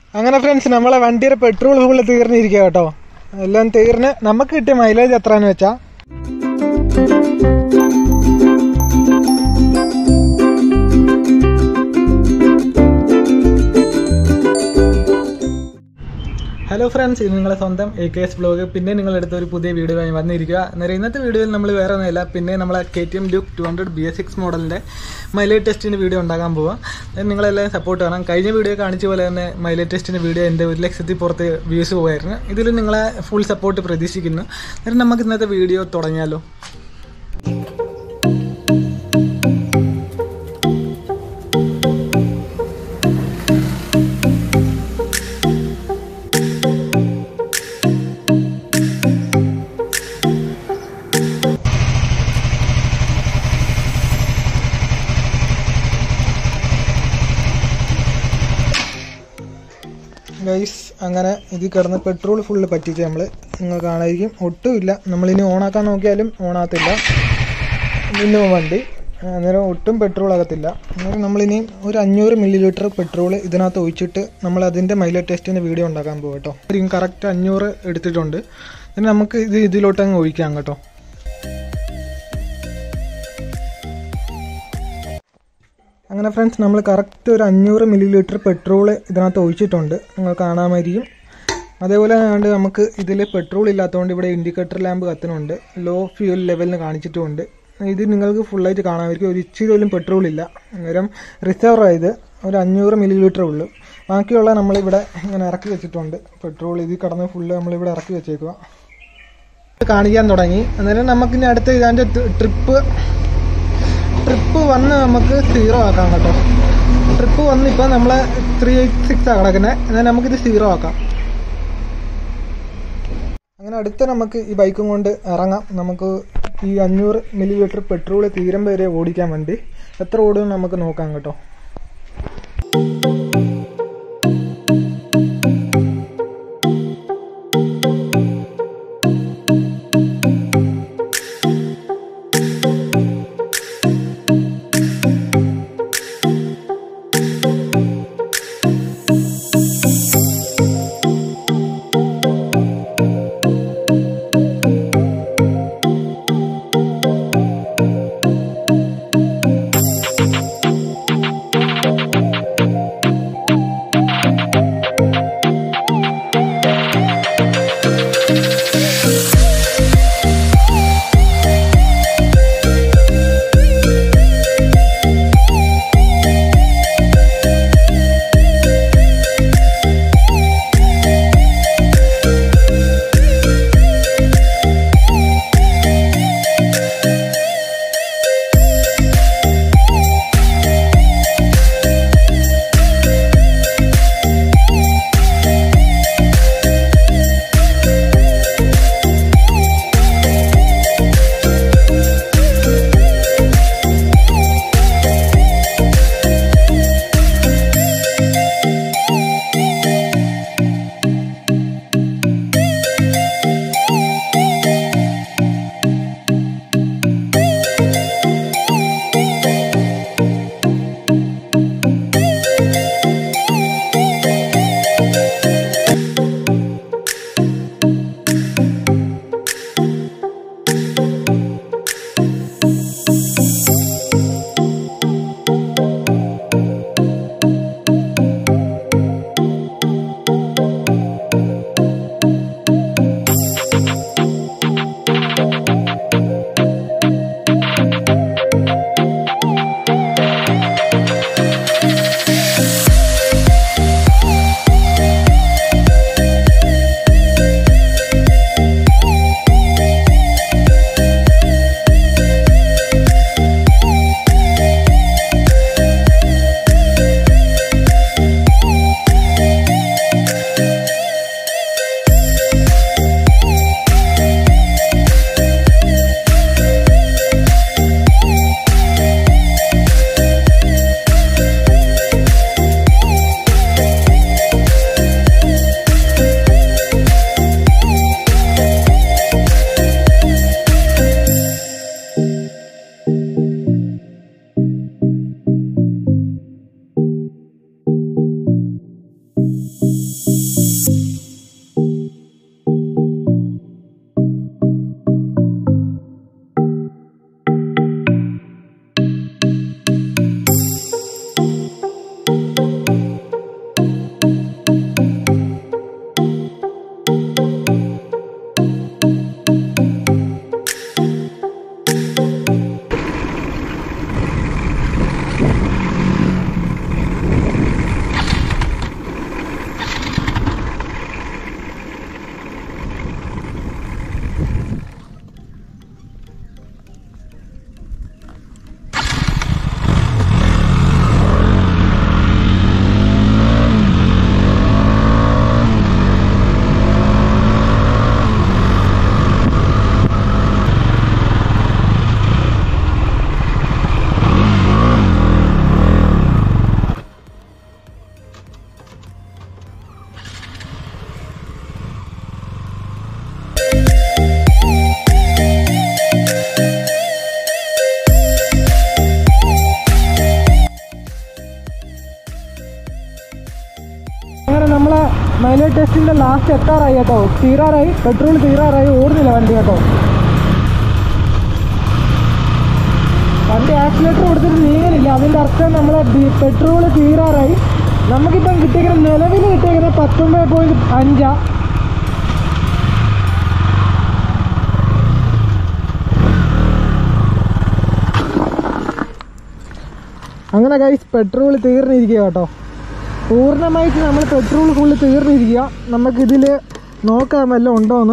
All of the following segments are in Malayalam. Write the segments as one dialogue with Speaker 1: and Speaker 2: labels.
Speaker 1: അങ്ങനെ ഫ്രണ്ട്സ് നമ്മളെ വണ്ടിയുടെ പെട്രോൾ ഫുള്ള് തീർന്നിരിക്കുക കേട്ടോ എല്ലാം തീർന്ന് നമുക്ക് കിട്ടിയ മൈലേജ് എത്രയാന്ന് വെച്ചാ ഹലോ ഫ്രണ്ട്സ് ഇത് നിങ്ങളെ സ്വന്തം എ കെ എസ് ബ്ലോഗ് പിന്നെ നിങ്ങളെടുത്ത ഒരു പുതിയ വീഡിയോ ആയി വന്നിരിക്കുക അന്നേരം ഇന്നത്തെ വീഡിയോയിൽ നമ്മൾ വേറെ ഒന്നുമില്ല പിന്നെ നമ്മളെ K T M Duke two hundred B S six മോഡലിൻ്റെ മൈലേജ് ടെസ്റ്റിൻ്റെ വീഡിയോ ഉണ്ടാക്കാൻ പോവാം അതിന് നിങ്ങളെല്ലാം സപ്പോർട്ട് വേണം കഴിഞ്ഞ വീഡിയോ കാണിച്ച പോലെ തന്നെ മൈലേജ് ടെസ്റ്റിൻ്റെ വീഡിയോ എൻ്റെ ഒരു ലക്ഷത്തിൽ പുറത്ത് വ്യൂസ് പോയായിരുന്നു ഇതിൽ നിങ്ങളെ ഫുൾ സപ്പോർട്ട് പ്രതീക്ഷിക്കുന്നു അന്നേരം നമുക്ക് ഇന്നത്തെ വീഡിയോ തുടങ്ങിയാലോ ഗൈസ് അങ്ങനെ ഇതിൽ കിടന്ന് പെട്രോൾ ഫുള്ള് പറ്റിച്ച് നമ്മൾ നിങ്ങൾ കാണാതിരിക്കും ഒട്ടുമില്ല നമ്മളിനി ഓണാക്കാൻ നോക്കിയാലും ഓണാകത്തില്ല മിനിമം വണ്ടി അന്നേരം ഒട്ടും പെട്രോൾ ആകത്തില്ല അന്നേരം നമ്മളിനി ഒരു അഞ്ഞൂറ് മില്ലി ലിറ്റർ പെട്രോൾ ഇതിനകത്ത് ഒഴിച്ചിട്ട് നമ്മൾ അതിൻ്റെ മൈലേജ് ടെസ്റ്റിൻ്റെ വീഡിയോ ഉണ്ടാക്കാൻ പോകും കേട്ടോ കറക്റ്റ് അഞ്ഞൂറ് എടുത്തിട്ടുണ്ട് പിന്നെ നമുക്ക് ഇത് ഇതിലോട്ട് അങ്ങ് ഒഴിക്കാം കേട്ടോ അങ്ങനെ ഫ്രണ്ട്സ് നമ്മൾ കറക്റ്റ് ഒരു അഞ്ഞൂറ് മില്ലി ലിറ്റർ പെട്രോൾ ഇതിനകത്ത് ഒഴിച്ചിട്ടുണ്ട് നിങ്ങൾ കാണാമായിരിക്കും അതേപോലെ കണ്ട് നമുക്ക് ഇതിൽ പെട്രോൾ ഇല്ലാത്തതുകൊണ്ട് ഇവിടെ ഇൻഡിക്കേറ്റർ ലാമ്പ് കത്തുന്നുണ്ട് ലോ ഫ്യൂൽ ലെവലിന് കാണിച്ചിട്ടുമുണ്ട് ഇത് നിങ്ങൾക്ക് ഫുള്ളായിട്ട് കാണാമായിരിക്കും ഒരു ഇച്ചിരി പോലും പെട്രോൾ ഇല്ല അന്നേരം റിസർവ് ആയത് ഒരു അഞ്ഞൂറ് മില്ലി ലിറ്റർ ഉള്ളൂ ബാക്കിയുള്ള നമ്മളിവിടെ ഇങ്ങനെ ഇറക്കി വെച്ചിട്ടുണ്ട് പെട്രോൾ ഇതിൽ കടന്ന് ഫുള്ള് നമ്മളിവിടെ ഇറക്കി വെച്ചേക്കുക കാണിക്കാൻ തുടങ്ങി അന്നേരം നമുക്കിനി അടുത്ത ഇതിൻ്റെ ട്രിപ്പ് ട്രിപ്പ് വന്ന് നമുക്ക് സീറോ ആക്കാം കേട്ടോ ട്രിപ്പ് വന്ന് ഇപ്പം നമ്മൾ ത്രീ എയ്റ്റ് സിക്സ് ആണ് കിടക്കുന്നത് എന്നാൽ നമുക്കിത് സീറോ ആക്കാം അങ്ങനെ അടുത്ത നമുക്ക് ഈ ബൈക്കും കൊണ്ട് ഇറങ്ങാം നമുക്ക് ഈ അഞ്ഞൂറ് മില്ലി ലിറ്റർ പെട്രോൾ തീരം വരെ ഓടിക്കാൻ വേണ്ടി എത്ര ഓടുമെന്ന് നമുക്ക് നോക്കാം കേട്ടോ മൈലേജ് ടെസ്റ്റിൻ്റെ ലാസ്റ്റ് എത്താറായി കേട്ടോ തീരാറായി പെട്രോൾ തീരാറായി ഓടുന്നില്ല വണ്ടി കേട്ടോ വണ്ടി ആക്സിലേറ്റർ കൊടുത്തിട്ട് നീങ്ങലില്ല അതിൻ്റെ അർത്ഥം നമ്മളെ പെട്രോൾ തീരാറായി നമുക്കിപ്പം കിട്ടിയിരിക്കുന്ന നിലവിൽ കിട്ടിയിരിക്കുന്നത് പത്തൊമ്പത് പോയിന്റ് അഞ്ചാ അങ്ങനെ കൈസ് പെട്രോൾ തീർന്നിരിക്കുക കേട്ടോ പൂർണ്ണമായിട്ട് നമ്മൾ പെട്രോൾ ഫുള്ള് തീർന്നിരിക്കുക നമുക്കിതിൽ നോക്കാം വല്ലതും ഉണ്ടോയെന്ന്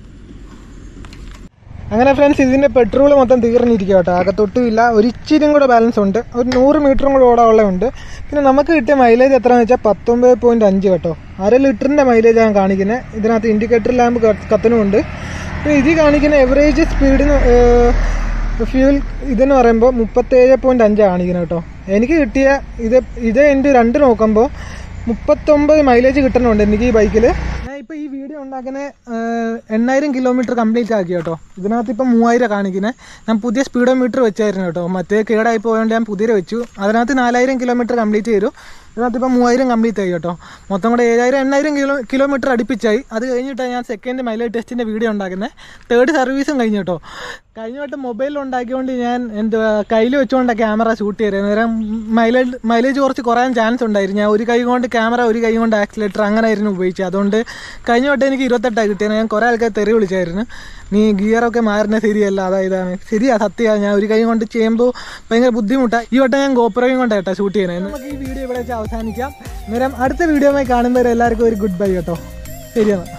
Speaker 1: അങ്ങനെ ഫ്രണ്ട്സ് ഇതിൻ്റെ പെട്രോൾ മൊത്തം തീർന്നിരിക്കുക കേട്ടോ അകത്തൊട്ടും ഇല്ല ഒരു ഇച്ചിരിയും കൂടെ ബാലൻസ് ഉണ്ട് ഒരു നൂറ് മീറ്ററും കൂടെ ഓടാനുള്ളതുണ്ട് പിന്നെ നമുക്ക് കിട്ടിയ മൈലേജ് എത്രയാണെന്ന് വെച്ചാൽ പത്തൊമ്പത് പോയിൻറ്റ് അഞ്ച് കേട്ടോ അര ലിറ്ററിൻ്റെ മൈലേജ് ആണ് കാണിക്കുന്നത് ഇതിനകത്ത് ഇൻഡിക്കേറ്റർ ലാമ്പ് കത്തനുമുണ്ട് പിന്നെ ഇതിൽ കാണിക്കുന്ന എവറേജ് സ്പീഡിന് ഫ്യൂൽ ഇതെന്ന് പറയുമ്പോൾ മുപ്പത്തേഴ് പോയിൻറ്റ് അഞ്ചാണ് കാണിക്കുന്നത് കേട്ടോ എനിക്ക് കിട്ടിയ ഇത് ഇത് എൻ്റെ രണ്ട് നോക്കുമ്പോൾ മുപ്പത്തൊമ്പത് മൈലേജ് കിട്ടുന്നുണ്ട് എനിക്ക് ഈ ബൈക്കിൽ ഞാൻ ഇപ്പോൾ ഈ വീഡിയോ ഉണ്ടാക്കുന്ന എണ്ണായിരം കിലോമീറ്റർ കംപ്ലീറ്റ് ആക്കി കേട്ടോ ഇതിനകത്ത് ഇപ്പം മൂവായിരം കാണിക്കുന്നത് ഞാൻ പുതിയ സ്പീഡോ മീറ്റർ വെച്ചായിരുന്നു കേട്ടോ മറ്റേ കേടായി പോയതുകൊണ്ട് ഞാൻ പുതിയ വെച്ചു അതിനകത്ത് നാലായിരം കിലോമീറ്റർ കംപ്ലീറ്റ് ചെയ്തു ഇതിനകത്ത് ഇപ്പം മൂവായിരം കംപ്ലീറ്റ് ആയി കേട്ടോ മൊത്തം കൂടെ ഏഴായിരം എണ്ണായിരം കിലോ കിലോമീറ്റർ അടുപ്പിച്ചായി അത് കഴിഞ്ഞിട്ടാണ് ഞാൻ സെക്കൻഡ് മൈലേജ് ടെസ്റ്റിൻ്റെ വീഡിയോ ഉണ്ടാക്കുന്നത് തേർഡ് സർവീസും കഴിഞ്ഞു കേട്ടോ കഴിഞ്ഞ വട്ടം മൊബൈലിൽ ഉണ്ടാക്കിയോണ്ട് ഞാൻ എന്തുവാ കയ്യിൽ വെച്ചുകൊണ്ടാണ് ക്യാമറ ഷൂട്ട് ചെയ്തത് നേരം മൈലേജ് മൈലേജ് കുറച്ച് കുറയാൻ ചാൻസ് ഉണ്ടായിരുന്നു ഞാൻ ഒരു കൈ കൊണ്ട് ക്യാമറ ഒരു കൈ കൊണ്ട് ആക്സിലേറ്റർ അങ്ങനെ ആയിരുന്നു ഉപയോഗിച്ചത് അതുകൊണ്ട് കഴിഞ്ഞ വട്ടം എനിക്ക് ഇരുപത്തെട്ടാണ് കിട്ടിയത് ഞാൻ കുറേ ആൾക്കാർ തെറി വിളിച്ചായിരുന്നു നീ ഗിയറൊക്കെ മാറുന്നത് ശരിയല്ല അതായതാണ് ശരിയാ സത്യമാണ് ഞാൻ ഒരു കൈ കൊണ്ട് ചെയ്യുമ്പോൾ ഭയങ്കര ബുദ്ധിമുട്ടാണ് ഈ വട്ടം ഞാൻ ഗോപുരയും കൊണ്ടാണ് കേട്ടോ ഷൂട്ട് ചെയ്യുന്നത് നമുക്ക് ഈ വീഡിയോ ഇവിടെ വെച്ച് അവസാനിക്കാം നേരം അടുത്ത വീഡിയോയുമായി കാണുമ്പോൾ എല്ലാവർക്കും ഒരു ഗുഡ് ബൈ കേട്ടോ ശരിയാണ്